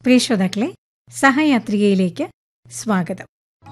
പ്രിയ ശ്രോതാക്കളെ സഹയാത്രികയിലേക്ക് സ്വാഗതം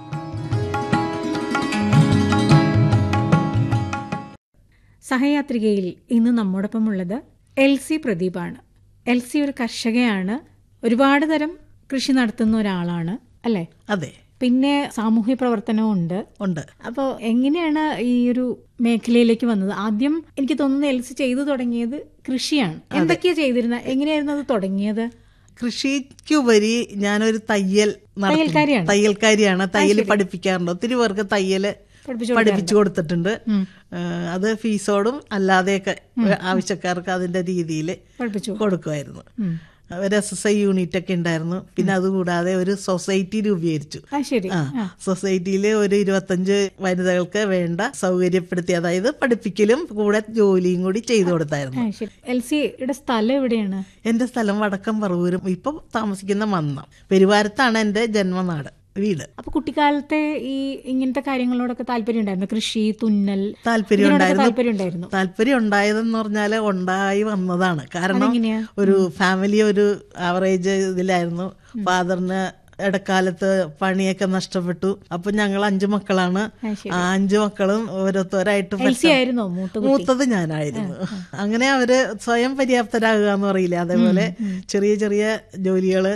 സഹയാത്രികയിൽ ഇന്ന് നമ്മോടൊപ്പം ഉള്ളത് എൽ സി പ്രദീപാണ് എൽ സി ഒരു കർഷകയാണ് ഒരുപാട് തരം കൃഷി നടത്തുന്ന ഒരാളാണ് അല്ലേ അതെ പിന്നെ സാമൂഹ്യ പ്രവർത്തനവും ഉണ്ട് ഉണ്ട് അപ്പോൾ എങ്ങനെയാണ് ഈ ഒരു മേഖലയിലേക്ക് വന്നത് ആദ്യം എനിക്ക് തോന്നുന്നു എൽ സി ചെയ്തു തുടങ്ങിയത് കൃഷിയാണ് എന്തൊക്കെയാ ചെയ്തിരുന്നത് എങ്ങനെയായിരുന്നു അത് തുടങ്ങിയത് കൃഷിക്കുപരി ഞാനൊരു തയ്യൽ നടത്തുന്നു. തയ്യൽക്കാരിയാണ്? തയ്യൽക്കാരിയാണ് തയ്യൽ പഠിപ്പിക്കാറുണ്ട് ഒത്തിരി പേർക്ക് തയ്യൽ പഠിപ്പിച്ചു പഠിപ്പിച്ചു കൊടുത്തിട്ടുണ്ട് ഏഹ് അത് ഫീസോടും അല്ലാതെയൊക്കെ ആവശ്യക്കാർക്ക് അതിന്റെ രീതിയിൽ പഠിപ്പിച്ചു കൊടുക്കുമായിരുന്നു ഉം. ഒരു എസ് എസ് ഐ യൂണിറ്റ് ഒക്കെ ഉണ്ടായിരുന്നു പിന്നെ അതുകൂടാതെ ഒരു സൊസൈറ്റി രൂപീകരിച്ചു ആ ശരി ആ സൊസൈറ്റിയിൽ ഒരു ഇരുപത്തഞ്ച് വനിതകൾക്ക് വേണ്ട സൗകര്യപ്പെടുത്തി അതായത് പഠിപ്പിക്കലും കൂടെ ജോലിയും കൂടി ചെയ്തു കൊടുത്തായിരുന്നു ആ ശരി എൽ സിയുടെ സ്ഥലം എവിടെയാണ് എന്റെ സ്ഥലം വടക്കം പറവൂരും ഇപ്പം താമസിക്കുന്ന മന്നം പെരുവാരത്താണ് എന്റെ ജന്മനാട് വീട് അപ്പൊ കുട്ടിക്കാലത്തെ ഈ ഇങ്ങനത്തെ കാര്യങ്ങളോടൊക്കെ താല്പര്യം ഉണ്ടായിരുന്നു കൃഷി തുന്നൽ താല്പര്യം ഇതിനോടൊക്കെ ഉണ്ടായിരുന്നു താല്പര്യം ഉണ്ടായിരുന്നു താല്പര്യം ഉണ്ടായതെന്ന് പറഞ്ഞാൽ ഉണ്ടായി വന്നതാണ് കാരണം അതെങ്ങനെയാ ഒരു ഫാമിലി ഒരു ആവറേജ് ഇതിലായിരുന്നു ഫാദറിന് ഇടക്കാലത്ത് പണിയൊക്കെ നഷ്ടപ്പെട്ടു അപ്പൊ ഞങ്ങൾ അഞ്ചു മക്കളാണ് ആ ശരി ആ അഞ്ചു മക്കളും ഓരോരുത്തരായിട്ട് എൽ സി ആയിരുന്നോ മൂത്ത കുട്ടി? മൂത്തത് ഞാനായിരുന്നു അങ്ങനെ അവര് സ്വയം പര്യാപ്തരാകുക എന്ന് പറയില്ലേ അതേപോലെ ചെറിയ ചെറിയ ജോലികള്